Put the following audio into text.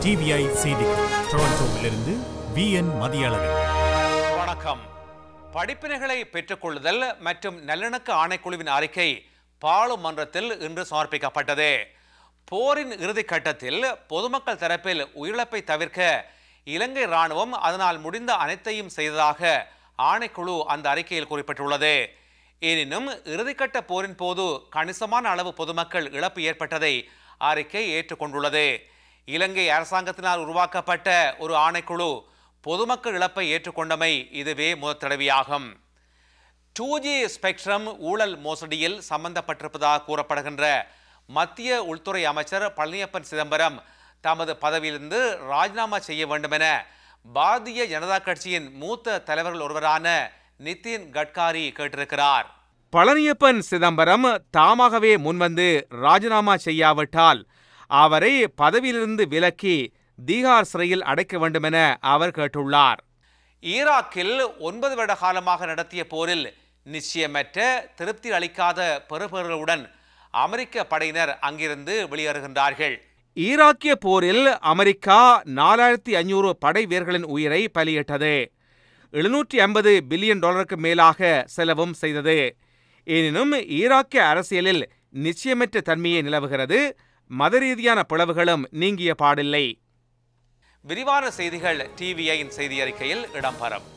TVI செய்திகள் டொரண்டோவிலிருந்து we என் மதியளவில் வணக்கம் படிப்பினைகளை பெற்றுக்கொள்ளுதல் மற்றும் நல்லிணக்க ஆணைக்குழுவின் அறிக்கை பாராளுமன்றத்தில் இன்று சமர்ப்பிக்கப்பட்டது போரின் இறுதிக் கட்டத்தில் பொதுமக்கள் தரப்பில் உயிரிழப்பை தவிர்க்க இலங்கை ராணுவம் அதனால் முடிந்த அனைத்தையும் செய்ததாக ஆணைக்குழு அந்த அறிக்கையில் குறிப்பிட்டுள்ளது எனினும் இறுதிக்கட்ட போரின் போது கணிசமான அளவு பொதுமக்கள் இழப்பு ஏற்பட்டதை அறிக்கை ஏற்றுக்கொண்டுள்ளது இலங்கை அரசாங்கத்தினால் உருவாக்கப்பட்ட ஒரு ஆணைக்குழு பொதுமக்கள் இழப்பை ஏற்றுக்கொண்டமை இதுவே முதல் தடவையாகும் டூ ஜி ஸ்பெக்ட்ரம் ஊழல் மோசடியில் சம்பந்தப்பட்டிருப்பதாக கூறப்படுகின்ற மத்திய உள்துறை அமைச்சர் பழனியப்பன் சிதம்பரம் தமது பதவியிலிருந்து ராஜினாமா செய்ய வேண்டுமென பாரதிய ஜனதா கட்சியின் மூத்த தலைவர்கள் ஒருவரான நிதின் கட்காரி கேட்டிருக்கிறார் பழனியப்பன் சிதம்பரம் தாமாகவே முன்வந்து ராஜினாமா செய்யாவிட்டால் அவரை பதவியிலிருந்து விலக்கி தீகார் சிறையில் அடைக்க வேண்டுமென அவர் கேட்டுள்ளார் ஈராக்கில் ஒன்பது வருட காலமாக நடத்திய போரில் நிச்சயமற்ற திருப்தி அளிக்காத பெறுபேறுகளுடன் அமெரிக்க படையினர் அங்கிருந்து வெளியேறுகின்றார்கள் ஈராக்கிய போரில் அமெரிக்கா நாலாயிரத்தி ஐநூறு படை வீரர்களின் உயிரை பலியிட்டது எழுநூற்றி ஐம்பது பில்லியன் டாலருக்கு மேலாக செலவும் செய்தது எனினும் ஈராக்கிய அரசியலில் நிச்சயமற்ற தன்மையே நிலவுகிறது மத ரீதியான பிளவுகளும் நீங்கிய பாடில்லை விரிவான செய்திகள் டிவிஐயின் செய்தி அறிக்கையில் இடம்பெறும்